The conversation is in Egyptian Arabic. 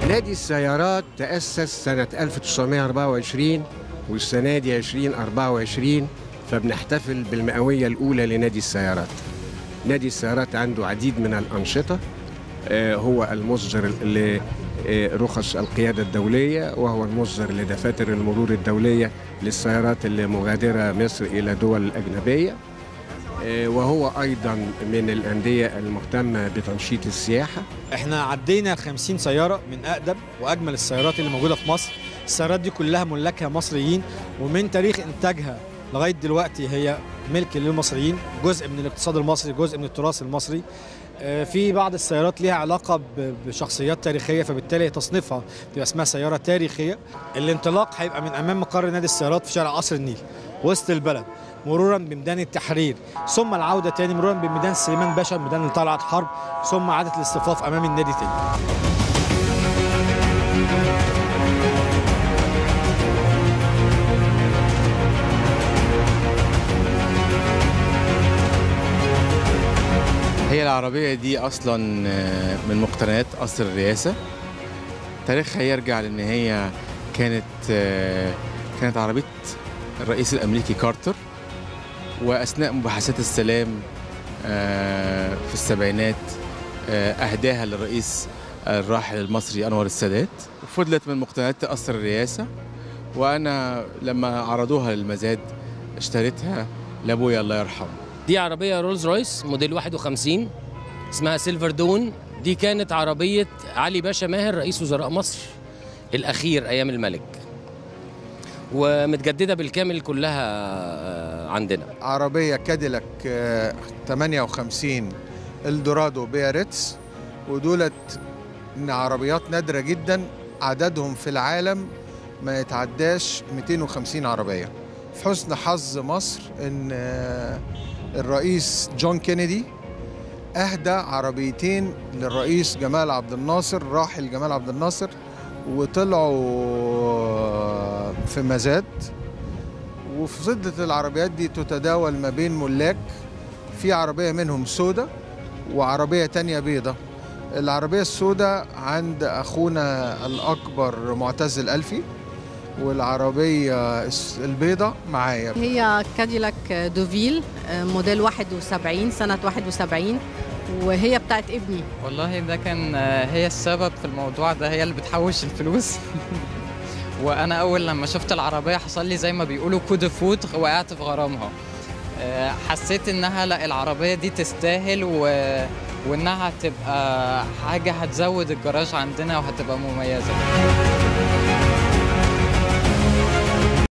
نادي السيارات تأسس سنة 1924 والسنة دي 2024 فبنحتفل بالمئوية الأولى لنادي السيارات نادي السيارات عنده عديد من الأنشطة آه، هو المصدر لرخص القيادة الدولية وهو المصدر لدفاتر المرور الدولية للسيارات اللي مغادرة مصر إلى دول أجنبية آه، وهو أيضا من الأندية المهتمة بتنشيط السياحة احنا عدينا 50 سياره من اقدم واجمل السيارات اللي موجوده في مصر السيارات دي كلها ملاكها مصريين ومن تاريخ انتاجها لغايه دلوقتي هي ملك للمصريين جزء من الاقتصاد المصري جزء من التراث المصري آه، في بعض السيارات ليها علاقة ب- بشخصيات تاريخية فبالتالي تصنيفها تبقى اسمها سيارة تاريخية الانطلاق هيبقى من أمام مقر نادي السيارات في شارع قصر النيل وسط البلد مرورا بميدان التحرير ثم العودة تاني مرورا بميدان سليمان باشا ميدان طلعت حرب ثم عادة الاصطفاف أمام النادي تاني هي العربية دي أصلا آه، من مقتنيات قصر الرئاسة تاريخها يرجع لأن هي كانت آه، كانت عربية الرئيس الأمريكي كارتر وأثناء مباحثات السلام آه، في السبعينات آه، أهداها للرئيس الراحل المصري أنور السادات وفضلت من مقتنيات قصر الرئاسة وأنا لما عرضوها للمزاد اشتريتها لأبويا الله يرحمه دي عربية رولز رويس موديل 51 اسمها سيلفر دون دي كانت عربية علي باشا ماهر رئيس وزراء مصر الأخير أيام الملك ومتجددة بالكامل كلها آه، عندنا عربية كاديلاك آه، 58 الدورادو بياريتس ودولت من عربيات نادرة جدا عددهم في العالم ما يتعداش 250 عربية في حسن حظ مصر ان آه، الرئيس جون كينيدي اهدى عربيتين للرئيس جمال عبد الناصر راحل جمال عبد الناصر وطلعوا في مزاد وفضلت العربيات دي تتداول ما بين ملاك في عربية منهم سودة وعربية تانية بيضة العربية السوداء عند أخونا الأكبر معتز الألفي والعربية الس- البيضة معايا هي كاديلاك دوفيل آه، موديل 71 سنة 71 وهي بتاعت ابني والله ده كان آه، هي السبب في الموضوع ده هي اللي بتحوش الفلوس وانا اول لما شفت العربيه حصل لي زي ما بيقولوا كود فوت وقعت في غرامها آه، حسيت انها لا العربيه دي تستاهل و... وانها هتبقى حاجه هتزود الجراج عندنا وهتبقى مميزه